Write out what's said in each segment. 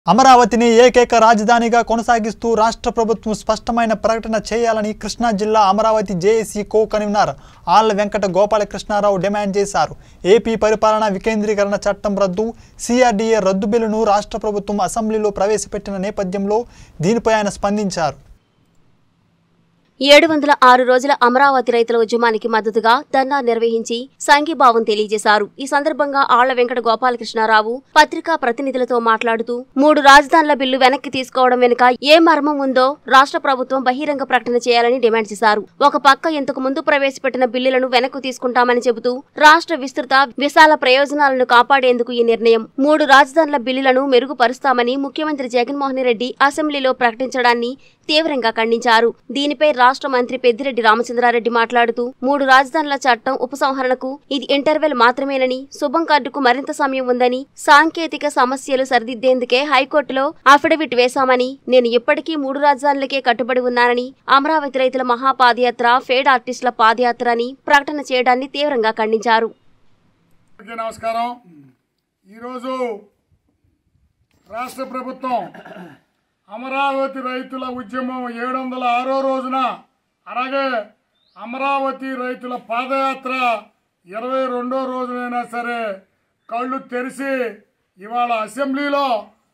అమరావతిని ఏకైక రాజధానిగా కొనసాగిస్తూ రాష్ట్ర ప్రభుత్వం స్పష్టమైన ప్రకటన చేయాలని కృష్ణా జిల్లా Amaravati JAC co convener Alla Venkata Gopalakrishnarao demand చేశారు ఏపీ పరిపాలన వికేంద్రీకరణ చట్టం రద్దు సిఆర్డీఏ రద్దు బిల్లును రాష్ట్ర ప్రభుత్వం అసెంబ్లీలో ప్రవేశపెట్టిన నేపథ్యంలో దీనిపై ఆయన స్పందించారు ఏడు వందల ఆరు రోజుల అమరావతి రైతుల ఉద్యమానికి మద్దతుగా ధర్నా నిర్వహించి సంఘీభావం తెలియజేశారు ఈ సందర్భంగా ఆళ్ల వెంకట గోపాలకృష్ణారావు పత్రికా ప్రతినిధులతో మాట్లాడుతూ మూడు రాజధానుల బిల్లు వెనక్కి తీసుకోవడం వెనుక ఏ మర్మం ఉందో రాష్ట్ర ప్రభుత్వం బహిరంగ ప్రకటన చేయాలని డిమాండ్ చేశారు ఒక పక్క ఇంతకు ముందు ప్రవేశపెట్టిన బిల్లులను వెనక్కు తీసుకుంటామని చెబుతూ రాష్ట్ర విస్తృత విశాల ప్రయోజనాలను కాపాడేందుకు ఈ నిర్ణయం మూడు రాజధానుల బిల్లులను మెరుగుపరుస్తామని ముఖ్యమంత్రి జగన్మోహన్ రెడ్డి అసెంబ్లీలో ప్రకటించడాన్ని తీవ్రంగా ఖండించారు దీనిపై రాష్ట్ర మంత్రి పెద్దిరెడ్డి రామచంద్రారెడ్డి మాట్లాడుతూ మూడు రాజధానుల చట్టం ఉపసంహరణకు ఇది ఇంటర్వెల్ మాత్రమేనని శుభం కార్డుకు మరింత సమయం ఉందని సాంకేతిక సమస్యలు సరిదిద్దేందుకే హైకోర్టులో అఫిడవిట్ వేశామని నేను ఇప్పటికీ మూడు రాజధానులకే కట్టుబడి ఉన్నానని అమరావతి రైతుల మహాపాదయాత్ర ఫేడ్ ఆర్టిస్టుల పాదయాత్ర అని ప్రకటన చేయడాన్ని తీవ్రంగా ఖండించారు అందరికీ నమస్కారం ఈరోజు రాష్ట్ర ప్రభుత్వం అమరావతి రైతుల ఉద్యమం ఏడు వందల ఆరో రోజున అలాగే అమరావతి రైతుల పాదయాత్ర ఇరవై రెండో రోజునైనా సరే కళ్ళు తెరిచి ఇవాళ అసెంబ్లీలో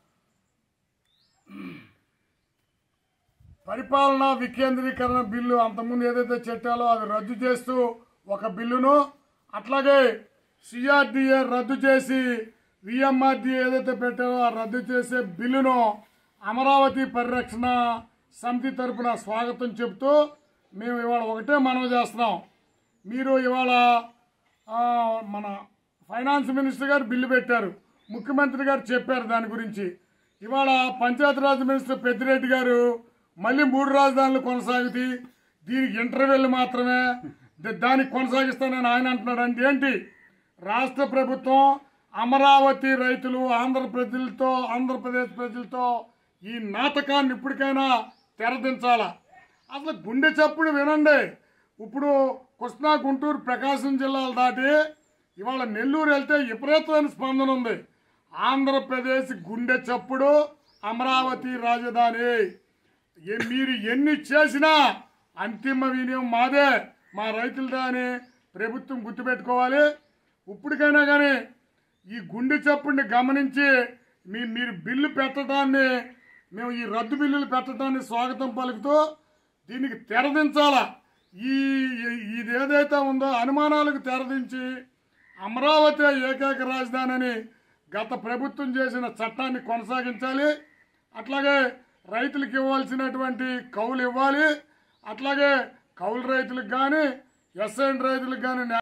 పరిపాలనా వికేంద్రీకరణ బిల్లు అంతకుముందు ఏదైతే చెట్టాలో అది రద్దు చేస్తూ ఒక బిల్లును అట్లాగే సిఆర్డిఏ రద్దు చేసి విఎంఆర్డిఏ ఏదైతే పెట్టారో ఆ రద్దు చేసే బిల్లును అమరావతి పరిరక్షణ సమితి తరపున స్వాగతం చెబుతూ మేము ఇవాళ ఒకటే మనవి చేస్తున్నాం మీరు ఇవాళ ఆ, మన ఫైనాన్స్ మినిస్టర్ గారు బిల్లు పెట్టారు ముఖ్యమంత్రి గారు చెప్పారు దాని గురించి ఇవాళ పంచాయతీరాజ్ మినిస్టర్ పెద్దిరెడ్డి గారు మళ్ళీ మూడు రాజధానులు కొనసాగుతాయి దీనికి ఇంటర్వెల్ మాత్రమే ద- దానికి కొనసాగిస్తానని ఆయన అంటున్నాడు అంటే ఏంటి రాష్ట్ర ప్రభుత్వం అమరావతి రైతులు ఆంధ్ర ప్రజలతో ఆంధ్రప్రదేశ్ ప్రజలతో ఈ నాటకాన్ని ఇప్పటికైనా తెరదించాలా అసలు గుండె చప్పుడు వినండి ఇప్పుడు కృష్ణా గుంటూరు ప్రకాశం జిల్లాలు దాటి ఇవాళ నెల్లూరు వెళ్తే విపరీతమైన స్పందన ఉంది ఆంధ్రప్రదేశ్ గుండె చప్పుడు అమరావతి రాజధాని ఏ- మీరు ఎన్ని చేసినా అంతిమ వినియోగం మాదే మా రైతులదా అని ప్రభుత్వం గుర్తుపెట్టుకోవాలి ఇప్పటికైనా కానీ ఈ గుండె చప్పుడిని గమనించి మీ మీరు బిల్లు పెట్టడాన్ని మేము ఈ రద్దు బిల్లులు పెట్టడాన్ని స్వాగతం పలుకుతూ దీనికి తెరదించాలా ఈ ఈ- ఇది ఏదైతే ఉందో అనుమానాలకు తెరదించి అమరావతి ఏకైక రాజధాని అని గత ప్రభుత్వం చేసిన చట్టాన్ని కొనసాగించాలి అట్లాగే రైతులకు ఇవ్వాల్సినటువంటి కౌలు ఇవ్వాలి అట్లాగే కౌలు రైతులకు కానీ ఎస్ఐన్ రైతులకు కానీ